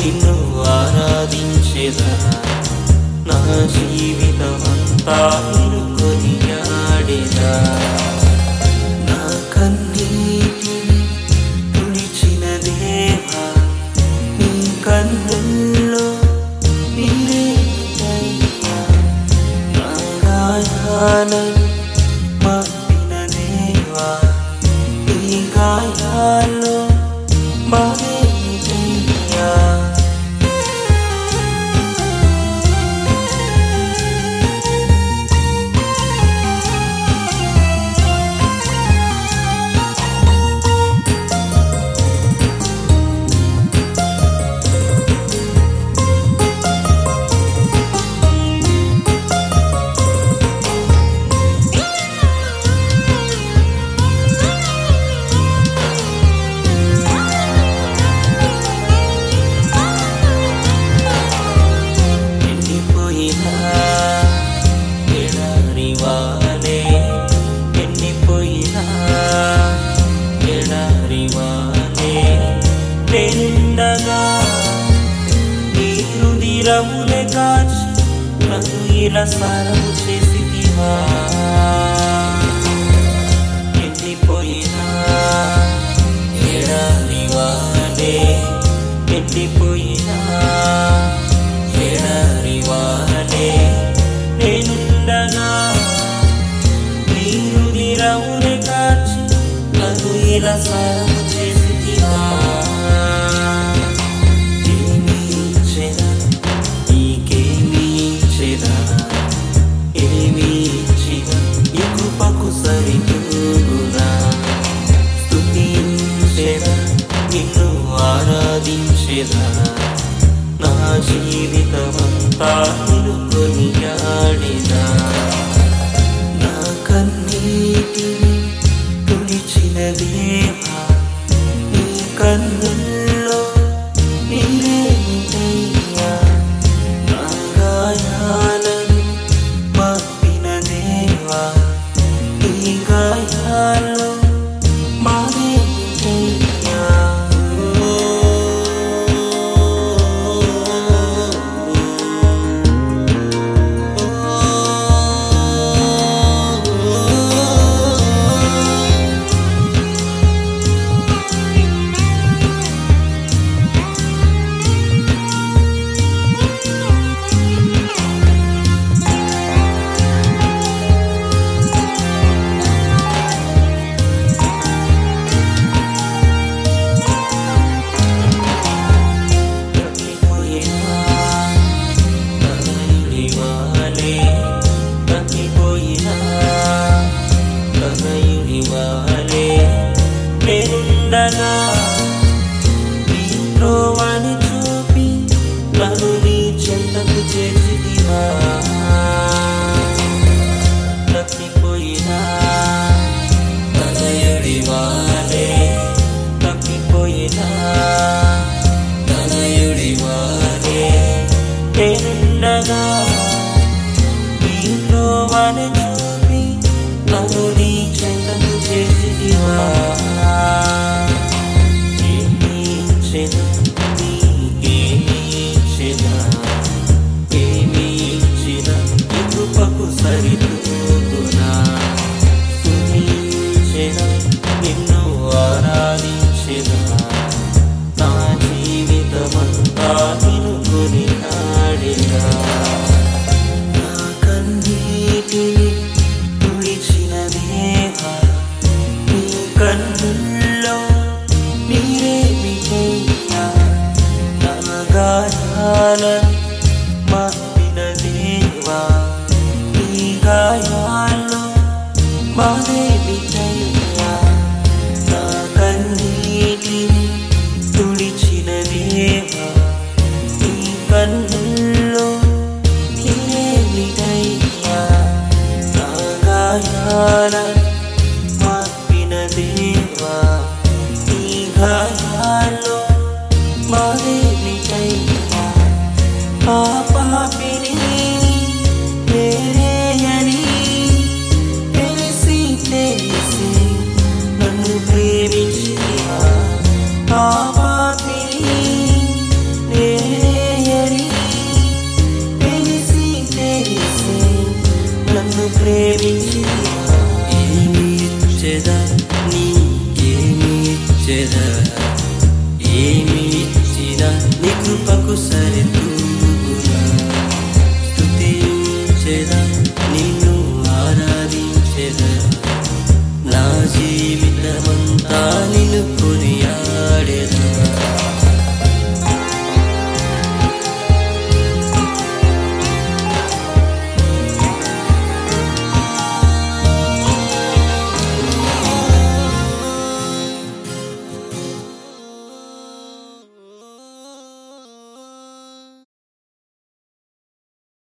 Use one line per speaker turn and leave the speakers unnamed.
నిన్ను ఆరాధించేదా నా జీవితమంతా నిన్ను కొనియాడేదా నా కన్నీటిని తుడిచిన దేవా నీ కన్నుల్లో నీరేనయ్యా నా గాయాలను మాపిన దేవా నీ గాయాల్లో మారేనయ్యా ఎండిపోయినా ఎడారి వానే ఎండిపోయినా ఎడారి వానే నిండగా నీ రుదిరములే కాచి నన్ను ఇలా సారము చేసివా ఎండిపోయినా ఎడారి వానే ఎండిపోయినా ఎడారి వానే నేనుండగా నీరు నిరవుని కాచి నన్ను ఇలా సారము చేసివా ఏమి ఇచ్చేదా నీకేమి ఇచ్చేదా ఏమి ఇచ్చినా నీ కృపకు సరితూగునా స్తుతించేదా నిన్ను ఆరాధించేదా నా జీవితమంతా నిన్ను కొనియాడేదా నా కన్నీటిని తుడిచిన దేవా నీ కన్నుల్లో నీరేనయ్యా నా గాయాలను మాపిన దేవా నీ గాయాల్లో మారేనయ్యా తప్పిపోయినా తనయుడివాలే తప్పిపోయినా తనయుడివాలే నేనుండగా నీ త్రోవని చూపి నన్ను నీ చెంతకు చేసిదివా తప్పిపోయినా తనయుడివాలే తప్పిపోయినా తనయుడివాలే నేనుండగా నీలో వాని చూపి నన్ను నీ చెంతకు చేసిదివా ఏమి ఇచ్చెను నీకేమి ఇచ్చెనా ఏమి ఇచ్చినా నీ కృపకు సరితూగునా స్తుతించెదా నిన్ను ఆరాధించెదా నా జీవితమంతా నిన్ను కొనియాడెదా నా కన్నీటిని తుడిచిన దేవా నీ కన్నుల్లో నీరేమిటయ్యా నా గాయాలను మాపిన దేవా నీ గాయాల్లో మాదేమిటయ్యా నా కన్నీటిని తుడిచిన దేవా నీ కన్నుల్లో నీరేమిటయ్యా నా గాయాలను మాపిన దేవా నీ గాయాల్లో మాదేమిటయ్యా ఆ పాపిని నేనేయని తెలిసి సరితూగునా స్తుతించెదా నిన్ను